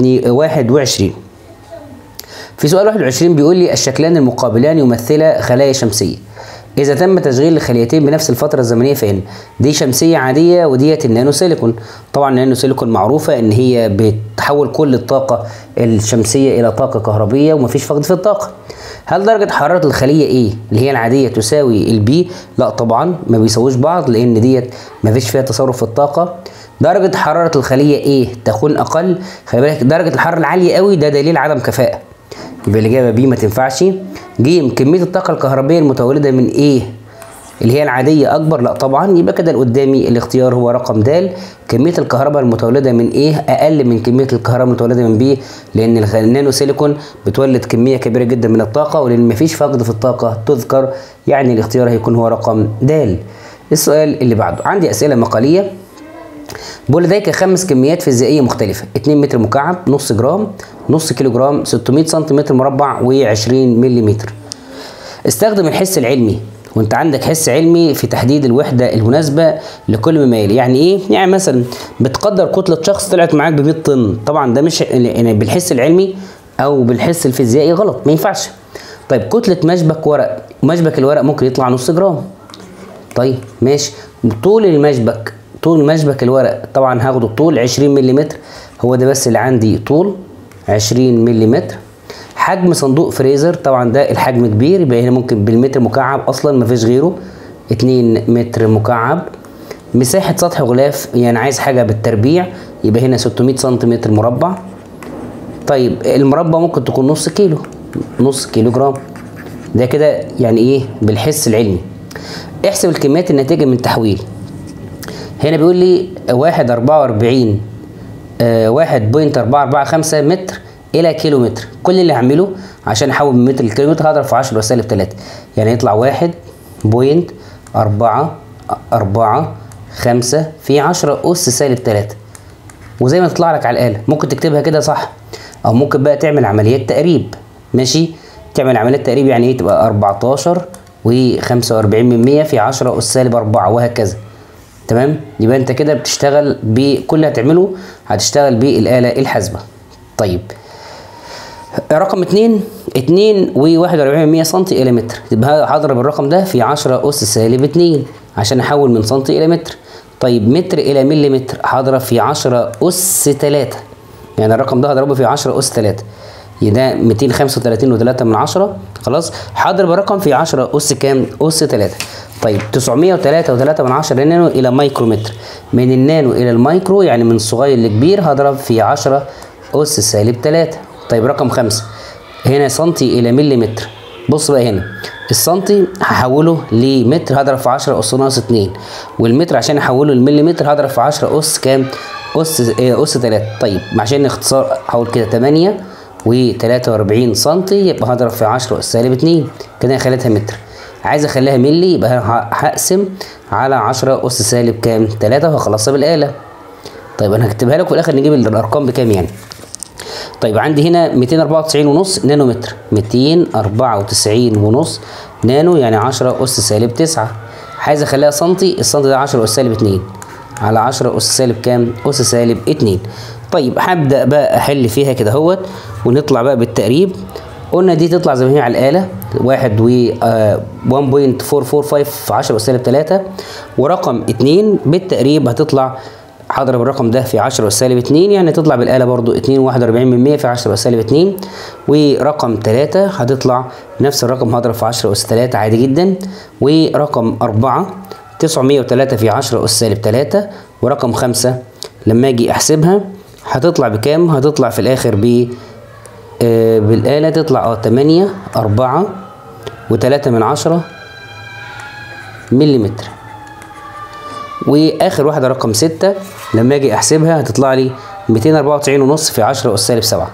21 في سؤال 21 بيقول لي الشكلان المقابلان يمثلا خلايا شمسيه إذا تم تشغيل الخليتين بنفس الفترة الزمنية فإن دي شمسية عادية وديت النانو سيليكون طبعا النانو سيليكون معروفة إن هي بتحول كل الطاقة الشمسية إلى طاقة كهربية ومفيش فقد في الطاقة هل درجة حرارة الخلية إيه اللي هي العادية تساوي البي؟ لا طبعا ما بيساووش بعض لأن ديت مفيش فيها تصرف في الطاقة درجة حرارة الخلية إيه تكون أقل خلي بالك درجة الحرارة العالية قوي ده دليل عدم كفاءة يبقى الإجابة بي ما تنفعش ج كمية الطاقة الكهربية المتولدة من ايه؟ اللي هي العادية أكبر لا طبعا يبقى كده قدامي الاختيار هو رقم د كمية الكهرباء المتولدة من ايه أقل من كمية الكهرباء المتولدة من بي لأن النانو سيليكون بتولد كمية كبيرة جدا من الطاقة ولأن مفيش فقد في الطاقة تذكر يعني الاختيار هيكون هو رقم د السؤال اللي بعده عندي أسئلة مقالية بقول لديك خمس كميات فيزيائيه مختلفه 2 متر مكعب نص جرام نص كيلو جرام 600 سنتيمتر مربع و20 ملم استخدم الحس العلمي وانت عندك حس علمي في تحديد الوحده المناسبه لكل مما يلي يعني ايه يعني مثلا بتقدر كتله شخص طلعت معاك ب 100 طن طبعا ده مش يعني بالحس العلمي او بالحس الفيزيائي غلط ما ينفعش طيب كتله مشبك ورق مشبك الورق ممكن يطلع نص جرام طيب ماشي طول المشبك طول مشبك الورق طبعا هاخده طول 20 ملم هو ده بس اللي عندي طول 20 ملم حجم صندوق فريزر طبعا ده الحجم كبير يبقى هنا ممكن بالمتر مكعب اصلا مفيش غيره 2 متر مكعب مساحة سطح غلاف يعني عايز حاجة بالتربيع يبقى هنا 600 سنتيمتر مربع طيب المربع ممكن تكون نص كيلو نص كيلو جرام ده كده يعني ايه بالحس العلمي احسب الكميات الناتجة من تحويل هنا بيقول لي واحد أربعة وأربعين واحد بوينت أربعة أربعة خمسة متر إلى كيلو متر كل اللي هعمله عشان أحول من متر لكيلو متر هضرب في عشرة وسالب تلاتة يعني يطلع واحد بوينت أربعة أربعة خمسة في عشرة أس سالب تلاتة وزي ما تطلع لك على الآلة ممكن تكتبها كده صح أو ممكن بقى تعمل عمليات تقريب ماشي تعمل عمليات تقريب يعني ايه تبقى 14 و45 من 100 في 10 أس سالب 4 وهكذا تمام يبقى انت كده بتشتغل بكل اللي هتعمله هتشتغل بالآلة الحاسبة طيب رقم 2 2 و41 سم الى متر يبقى هضرب الرقم ده في 10 اس سالب 2 عشان احول من سم الى متر طيب متر الى مليمتر هضرب في 10 اس 3 يعني الرقم ده هضربه في 10 اس 3 يبقى 235 و3 من 10 خلاص هضرب الرقم في 10 اس كام اس 3 طيب 903 و3 من 10 نانو الى مايكرومتر من النانو الى المايكرو يعني من صغير لكبير هضرب في 10 اس سالب 3 طيب رقم 5 هنا سنتي الى مليمتر بص بقى هنا السنتي هحوله لمتر هضرب في 10 اس ناقص 2 والمتر عشان احوله لمليمتر هضرب في 10 اس كام اس اس 3 طيب عشان اختصار هقول كده 8 و43 سم يبقى هضرب في 10 اس سالب 2 كده انا خليتها متر عايز اخليها ملي يبقى هقسم على 10 اس سالب كام 3 وهخلصها بالاله طيب انا هكتبها لك في الاخر نجيب الارقام بكام يعني طيب عندي هنا 294 ونص نانو متر 294 ونص نانو يعني 10 اس سالب 9 عايز اخليها سنتي السنتي ده 10 اس سالب 2 على 10 اس سالب كام اس سالب 2 طيب هبدا بقى احل فيها كده اهوت ونطلع بقى بالتقريب قلنا دي تطلع زي ما هي على الاله 1 و 1.445 في 10 اس سالب 3 ورقم 2 بالتقريب هتطلع هضرب الرقم ده في 10 اس سالب 2 يعني تطلع بالاله برضو 2 و41 من 100 في 10 اس سالب 2 ورقم 3 هتطلع نفس الرقم هضرب في 10 اس 3 عادي جدا ورقم 4 903 في 10 اس سالب 3 ورقم 5 لما اجي احسبها هتطلع بكام هتطلع في الاخر ب آه بالاله تطلع اه 8 4 و3 من 10 مليمتر واخر واحده رقم 6 لما اجي احسبها هتطلع لي 294 ونص في 10 اس سالب 7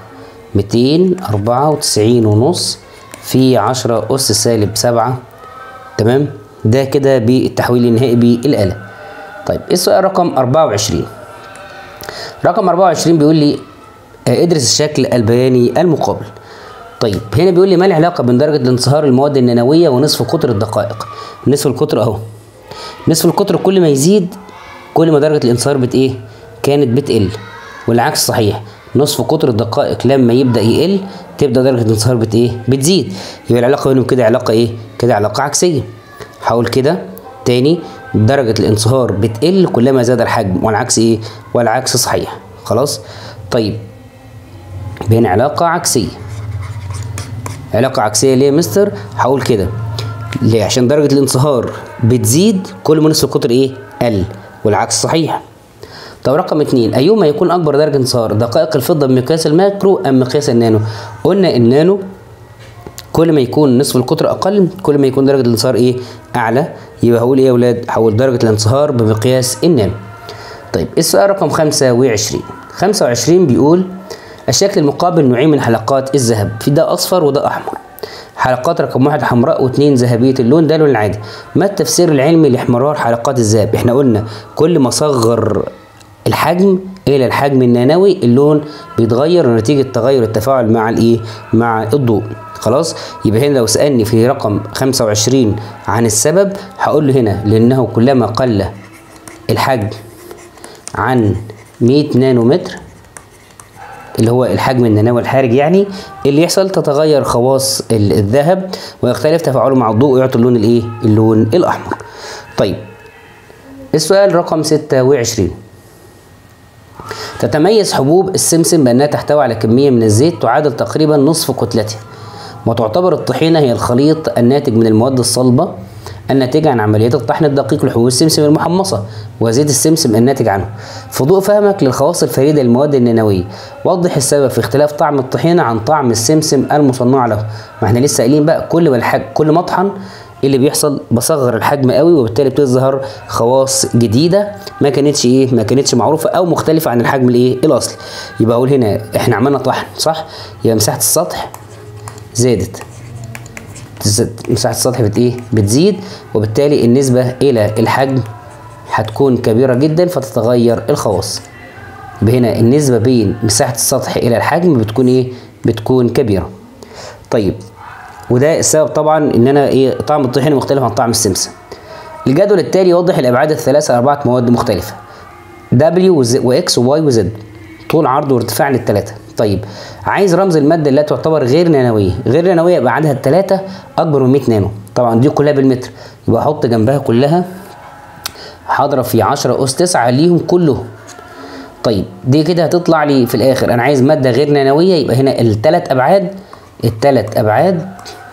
294 ونص في 10 اس سالب 7 تمام ده كده بالتحويل النهائي بالاله طيب السؤال رقم 24 رقم 24 بيقول لي ادرس الشكل البياني المقابل طيب هنا بيقول لي ما العلاقه بين درجه انصهار المواد النانويه ونصف قطر الدقائق نصف القطر اهو نصف القطر كل ما يزيد كل ما درجه الانصهار بت ايه كانت بتقل والعكس صحيح نصف قطر الدقائق لما يبدا يقل تبدا درجه الانصهار بت ايه بتزيد يبقى العلاقه بينهم كده علاقه ايه كده علاقه عكسيه هقول كده تاني درجه الانصهار بتقل كلما زاد الحجم والعكس ايه والعكس صحيح خلاص طيب بين علاقه عكسيه علاقه عكسيه ليه يا مستر هقول كده ليه عشان درجه الانصهار بتزيد كل ما نصف القطر ايه قل والعكس صحيح طب رقم اتنين ايهما يكون اكبر درجه انصهار دقائق الفضه بمقياس الماكرو ام مقياس النانو قلنا النانو كل ما يكون نصف القطر اقل كل ما يكون درجه الانصهار ايه اعلى يبقى هقول ايه يا اولاد هقول درجه الانصهار بمقياس النانو طيب السؤال رقم 25 25 بيقول الشكل المقابل نوعين من حلقات الذهب في ده اصفر وده احمر حلقات رقم واحد حمراء واثنين ذهبية اللون ده اللون العادي ما التفسير العلمي لاحمرار حلقات الذهب احنا قلنا كل ما صغر الحجم الى الحجم النانوي اللون بيتغير نتيجة تغير التفاعل مع الايه مع الضوء خلاص يبقى هنا لو سألني في رقم 25 عن السبب هقول له هنا لانه كلما قل الحجم عن 100 نانومتر اللي هو الحجم النانوي الحارج يعني اللي يحصل تتغير خواص الذهب ويختلف تفاعله مع الضوء ويعطي اللون الايه اللون الاحمر طيب السؤال رقم 26 تتميز حبوب السمسم بانها تحتوي على كميه من الزيت تعادل تقريبا نصف كتلتها وتعتبر الطحينه هي الخليط الناتج من المواد الصلبه الناتجة عن عمليات الطحن الدقيق لحبوب السمسم المحمصة وزيت السمسم الناتج عنه في ضوء فهمك للخواص الفريدة للمواد النانوية وضح السبب في اختلاف طعم الطحينة عن طعم السمسم المصنع له ما احنا لسه قايلين بقى كل ما الحاج كل مطحن إيه اللي بيحصل بصغر الحجم قوي وبالتالي بتظهر خواص جديده ما كانتش ايه ما كانتش معروفه او مختلفه عن الحجم الايه الاصلي يبقى اقول هنا احنا عملنا طحن صح يبقى مساحه السطح زادت تزد- مساحه السطح بت ايه بتزيد وبالتالي النسبه الى الحجم هتكون كبيره جدا فتتغير الخواص يبقى هنا النسبه بين مساحه السطح الى الحجم بتكون ايه بتكون كبيره طيب وده السبب طبعا ان انا ايه طعم الطحينه مختلف عن طعم السمسم الجدول التالي يوضح الابعاد الثلاثه لاربعه مواد مختلفه W وإكس وواي وزد طول عرض وارتفاع للثلاثه طيب عايز رمز الماده اللي تعتبر غير نانويه غير نانويه يبقى عددها الثلاثه اكبر من 100 نانو طبعا دي كلها بالمتر يبقى احط جنبها كلها هضرب في 10 اس 9 ليهم كلهم طيب دي كده هتطلع لي في الاخر انا عايز ماده غير نانويه يبقى هنا الثلاث ابعاد الثلاث ابعاد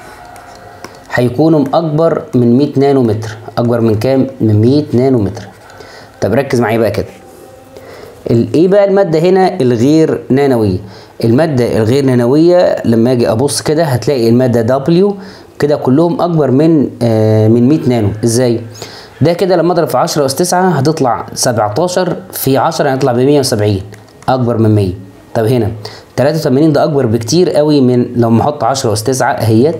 هيكونوا اكبر من 100 نانو متر اكبر من كام من 100 نانو متر طب ركز معايا بقى كده ال- ايه بقى الماده هنا الغير نانويه الماده الغير نانويه لما اجي ابص كده هتلاقي الماده دبليو كده كلهم اكبر من آه من 100 نانو ازاي ده كده لما اضرب في 10 اس 9 هتطلع 17 في 10 هيطلع ب 170 اكبر من 100 طب هنا 83 ده اكبر بكتير قوي من لما احط 10 اس 9 اهيت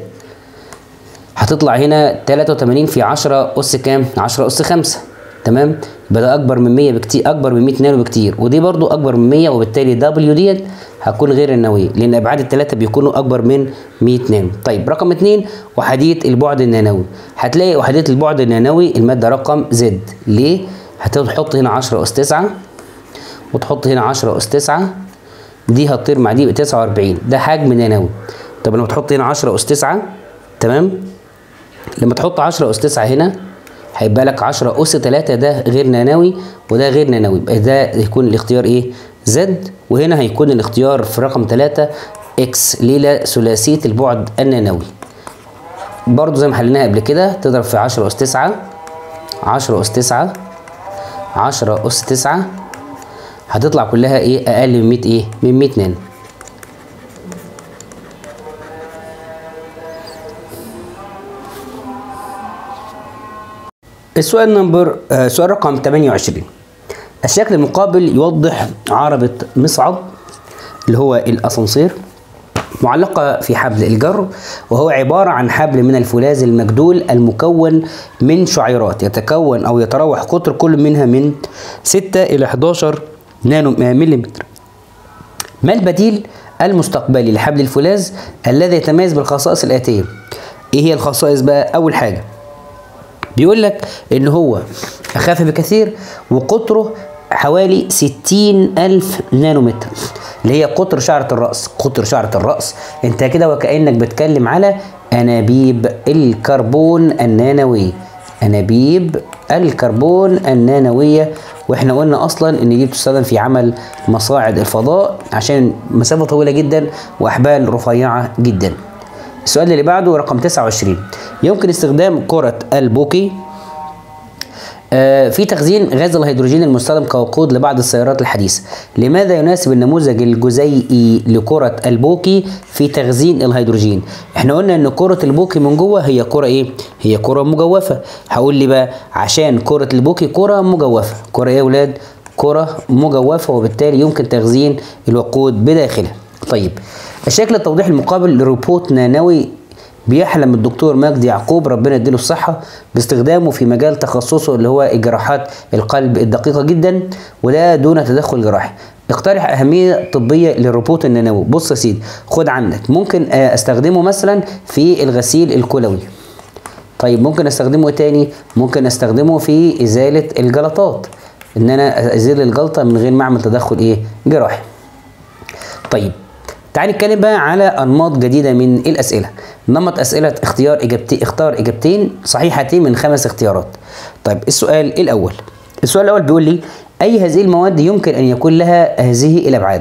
هتطلع هنا 83 في 10 اس كام 10 اس 5 تمام يبقى ده اكبر من 100 بكتير اكبر من 100 نانو بكتير ودي برضو اكبر من 100 وبالتالي دبليو ديت هتكون غير النوويه لان ابعاد الثلاثه بيكونوا اكبر من 100 نانو طيب رقم 2 وحديه البعد النانوي هتلاقي وحديه البعد النانوي الماده رقم زد ليه هتحط هنا 10 اس 9 وتحط هنا 10 اس 9 دي هتطير مع دي يبقى 49 ده حجم نانوي طب لما تحط هنا 10 اس 9 تمام لما تحط 10 اس 9 هنا هيبقى لك 10 اس 3 ده غير نانوي وده غير نانوي يبقى ده يكون الاختيار ايه زد وهنا هيكون الاختيار في رقم 3 اكس ليه ثلاثيه البعد النانوي برضو زي ما حليناها قبل كده تضرب في 10 اس 9 10 اس 9 10 اس 9 هتطلع كلها ايه اقل من 100 ايه من 100 نانو السؤال نمبر آه سؤال رقم 28 الشكل المقابل يوضح عربة مصعد اللي هو الأسانسير معلقة في حبل الجر وهو عبارة عن حبل من الفولاذ المجدول المكون من شعيرات يتكون أو يتراوح قطر كل منها من 6 إلى 11 نانو مليمتر ما البديل المستقبلي لحبل الفولاذ الذي يتميز بالخصائص الآتية إيه هي الخصائص بقى أول حاجة بيقول لك ان هو اخف بكثير وقطره حوالي ستين ألف نانومتر اللي هي قطر شعرة الرأس قطر شعرة الرأس انت كده وكأنك بتكلم على أنابيب الكربون النانوية أنابيب الكربون النانوية واحنا قلنا اصلا ان دي بتستخدم في عمل مصاعد الفضاء عشان مسافة طويلة جدا واحبال رفيعة جدا السؤال اللي بعده رقم 29 يمكن استخدام كرة البوكي في تخزين غاز الهيدروجين المستخدم كوقود لبعض السيارات الحديثة لماذا يناسب النموذج الجزيئي لكرة البوكي في تخزين الهيدروجين احنا قلنا ان كرة البوكي من جوه هي كرة ايه هي كرة مجوفة هقول لي بقى عشان كرة البوكي كرة مجوفة كرة ايه يا ولاد كرة مجوفة وبالتالي يمكن تخزين الوقود بداخلها طيب الشكل التوضيحي المقابل لروبوت نانوي بيحلم الدكتور مجدي يعقوب ربنا يديله الصحة باستخدامه في مجال تخصصه اللي هو جراحات القلب الدقيقة جدا وده دون تدخل جراحي اقترح أهمية طبية للروبوت النانوي بص يا سيدي خد عندك ممكن استخدمه مثلا في الغسيل الكلوي طيب ممكن استخدمه تاني ممكن استخدمه في إزالة الجلطات ان انا ازيل الجلطة من غير ما اعمل تدخل ايه جراحي طيب تعال نتكلم بقى على انماط جديده من الاسئله نمط اسئله اختيار اجابتين اختار اجابتين صحيحتين من خمس اختيارات طيب السؤال الاول السؤال الاول بيقول لي اي هذه المواد يمكن ان يكون لها هذه الابعاد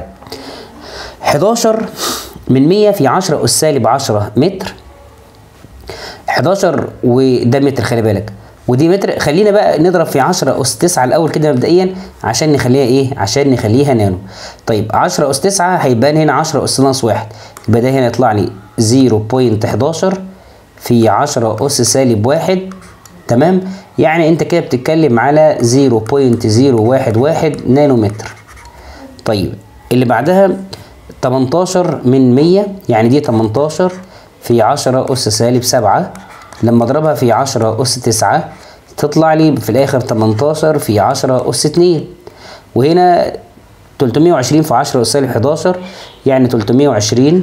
11 من 100 في 10 اس سالب 10 متر 11 وده متر خلي بالك ودي متر خلينا بقى نضرب في 10 اس 9 الاول كده مبدئيا عشان نخليها ايه عشان نخليها نانو طيب 10 اس 9 هيبان هنا 10 اس ناقص 1 يبقى ده هنا يطلع لي 0.11 في 10 اس سالب 1 تمام يعني انت كده بتتكلم على 0.011 نانومتر طيب اللي بعدها 18 من 100 يعني دي 18 في 10 أس سالب 7 لما اضربها في 10 أس 9 تطلع لي في الآخر 18 في 10 أس 2 وهنا 320 في 10 أس سالب 11 يعني 320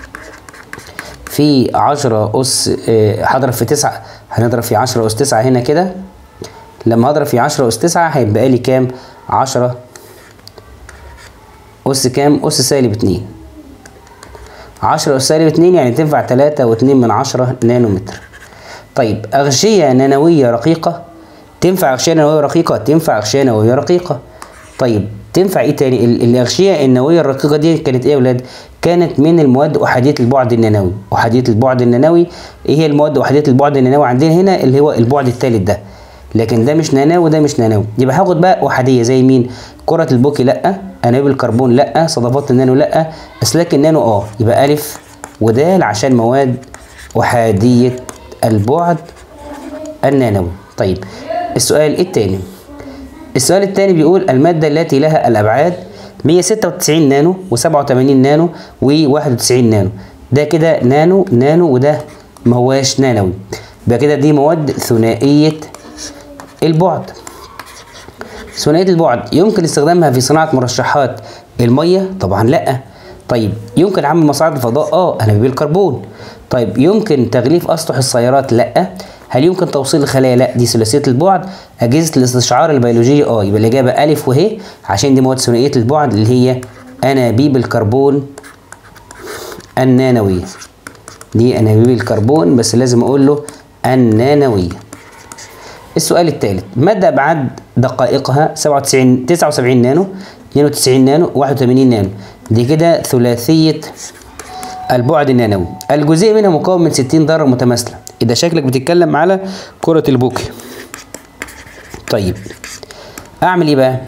في 10 أس آه، هضرب في 9 هنضرب في 10 أس 9 هنا كده لما هضرب في 10 أس 9 هيبقى لي كام 10 أس كام أس سالب 2 10 أس سالب 2 يعني تنفع 3 و2 من 10 نانومتر طيب أغشية نانوية رقيقة تنفع أغشية نانوية رقيقة تنفع أغشية نانوية رقيقة طيب تنفع ايه تاني ال- الأغشية النووية الرقيقة دي كانت ايه يا ولاد كانت من المواد أحادية البعد النانوي أحادية البعد النانوي ايه هي المواد أحادية البعد النانوي عندنا هنا اللي هو البعد الثالث ده لكن ده مش نانوي وده مش نانوي يبقى هاخد بقى أحادية زي مين كرة البوكي لأ أنابيب الكربون لأ صدفات النانو لأ أسلاك النانو اه يبقى ألف ودال عشان مواد أحادية البعد النانوي طيب السؤال الثاني السؤال الثاني بيقول المادة التي لها الأبعاد 196 نانو و87 نانو و91 نانو ده كده نانو نانو وده ما هواش نانوي يبقى كده دي مواد ثنائية البعد ثنائية البعد يمكن استخدامها في صناعة مرشحات المية طبعا لا طيب يمكن عمل مصاعد الفضاء اه انابيب الكربون طيب يمكن تغليف اسطح السيارات لا هل يمكن توصيل الخلايا لا دي ثلاثيه البعد اجهزه الاستشعار البيولوجيه اه يبقى الاجابه الف وه عشان دي مواد ثنائيه البعد اللي هي انابيب الكربون النانويه دي انابيب الكربون بس لازم اقول له النانويه السؤال الثالث مدى ابعاد دقائقها 97 79 نانو 92 نانو 81 نانو دي كده ثلاثيه البعد النانوي الجزيء منها مكون من 60 ذره متماثله اذا شكلك بتتكلم على كره البوكي طيب اعمل ايه بقى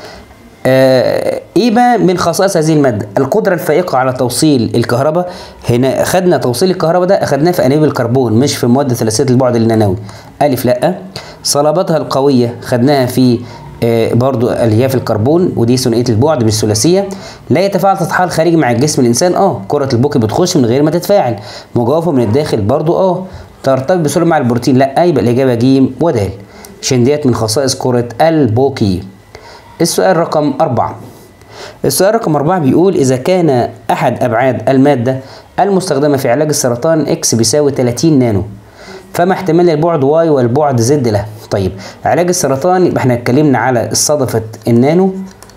آه ايه بقى من خصائص هذه الماده القدره الفائقه على توصيل الكهرباء هنا خدنا توصيل الكهرباء ده اخدناه في انابيب الكربون مش في مواد ثلاثيه البعد النانوي الف لا صلابتها القويه خدناها في آه برضو الياف الكربون ودي ثنائيه البعد مش ثلاثيه لا يتفاعل تطحال خارجي مع الجسم الانسان اه كره البوكي بتخش من غير ما تتفاعل مجوفه من الداخل برضو اه ترتبط بسهوله مع البروتين لا يبقى الاجابه ج ودال عشان ديت من خصائص كره البوكي السؤال رقم أربعة السؤال رقم أربعة بيقول إذا كان أحد أبعاد المادة المستخدمة في علاج السرطان إكس بيساوي 30 نانو فما احتمال البعد واي والبعد زد له طيب علاج السرطان يبقى احنا اتكلمنا على صدفة النانو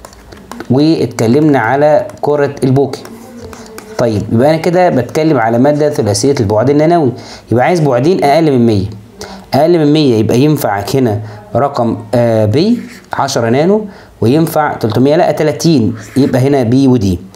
واتكلمنا على كرة البوكي طيب يبقى انا كده بتكلم على مادة ثلاثية البعد النانوي يبقى عايز بعدين اقل من 100 اقل من 100 يبقى ينفعك هنا رقم آه بي 10 نانو وينفع 300 لا 30 يبقى هنا بي ودي